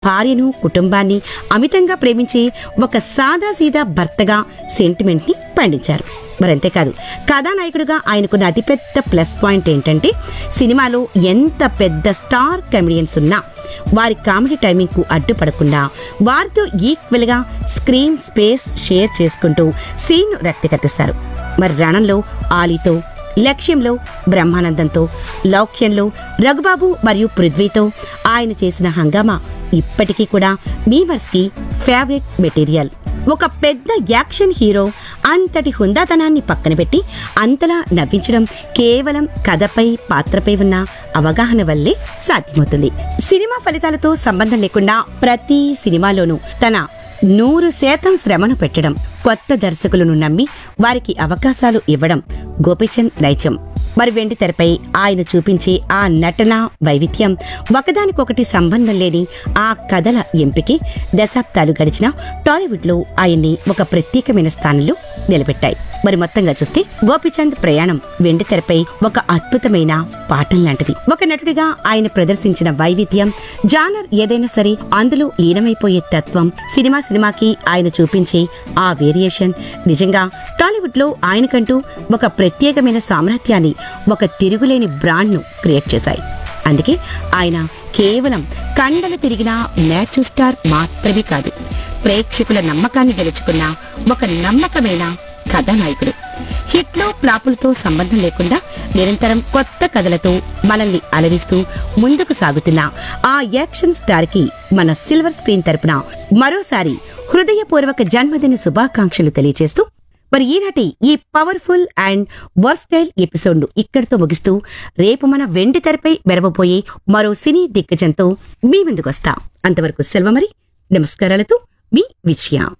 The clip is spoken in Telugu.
భార్యను కుటుంబాన్ని అమితంగా ప్రేమించే ఒక సాదాసీదా భర్తగా సెంటిమెంట్ని పండించారు మరి అంతేకాదు కథానాయకుడిగా ఆయనకున్న అతిపెద్ద ప్లస్ పాయింట్ ఏంటంటే సినిమాలో ఎంత పెద్ద స్టార్ కమెడియన్స్ ఉన్నా వారి కామెడీ టైమింగ్కు అడ్డుపడకుండా వారితో ఈక్వల్గా స్క్రీన్ స్పేస్ షేర్ చేసుకుంటూ సీన్ రక్తి కట్టిస్తారు మరి రణంలో ఆలీతో లక్ష్యంలో బ్రహ్మానందంతో లౌక్యంలో రఘుబాబు మరియు పృథ్వీతో ఆయన చేసిన హంగామా ఇప్పటికీ కూడా మీమర్స్కి ఫేవరెట్ మెటీరియల్ ఒక పెద్ద యాక్షన్ హీరో అంతటి హుందాతనాన్ని పక్కన పెట్టి అంతలా నవ్వించడం కేవలం కథపై పాత్రపై ఉన్న అవగాహన వల్లే సాధ్యమవుతుంది సినిమా ఫలితాలతో సంబంధం లేకుండా ప్రతి సినిమాలోనూ తన నూరు శాతం శ్రమను పెట్టడం కొత్త దర్శకులను నమ్మి వారికి అవకాశాలు ఇవ్వడం గోపీచంద్ నైజం మరి వెండి తెరపై ఆయన చూపించే ఆ నటన వైవిధ్యం ఒకదానికొకటి సంబంధం లేని ఆ కథల ఎంపికే దశాబ్దాలు గడిచిన టాలీవుడ్లో ఆయన్ని ఒక ప్రత్యేకమైన స్థానంలో నిలబెట్టాయి మరి మొత్తంగా చూస్తే గోపిచంద్ ప్రయాణం వెండి తెరపై ఒక అద్భుతమైన పాఠం లాంటిది ఒక నటుడిగా ఆయన ప్రదర్శించిన వైవిధ్యం జానర్ ఏదైనా సరే అందులో లీనమైపోయే తత్వం సినిమా సినిమాకి ఆయన చూపించే ఆ వేరియేషన్ నిజంగా టాలీవుడ్ లో ఆయనకంటూ ఒక ప్రత్యేకమైన సామ్రాజ్యాన్ని ఒక తిరుగులేని బ్రాండ్ను క్రియేట్ చేశాయి అందుకే ఆయన కేవలం కండలు తిరిగిన మ్యాచ్ స్టార్ మాత్రమే కాదు ప్రేక్షకుల నమ్మకాన్ని గెలుచుకున్న ఒక నమ్మకమైన కథానాయకుడు హిట్లో ఫ్లాపులతో సంబంధం లేకుండా నిరంతరం కొత్త కథలతో మనల్ని అలరిస్తూ ముందుకు సాగుతున్న ఆ యాక్షన్ స్టార్ కి మన సిల్వర్ స్క్రీన్ తరపున మరోసారి హృదయపూర్వక జన్మదిన శుభాకాంక్షలు తెలియజేస్తూ మరి ఈనాటి ఈ పవర్ఫుల్ అండ్ వర్స్టైల్ ఎపిసోడ్ ను ఇక్కడితో ముగిస్తూ రేపు మన వెండి తెరపై మెరవబోయే మరో సినీ దిగ్గజంతో మీ ముందుకొస్తా అంతవరకు సెలవు మరి నమస్కారాలతో మీ విజయ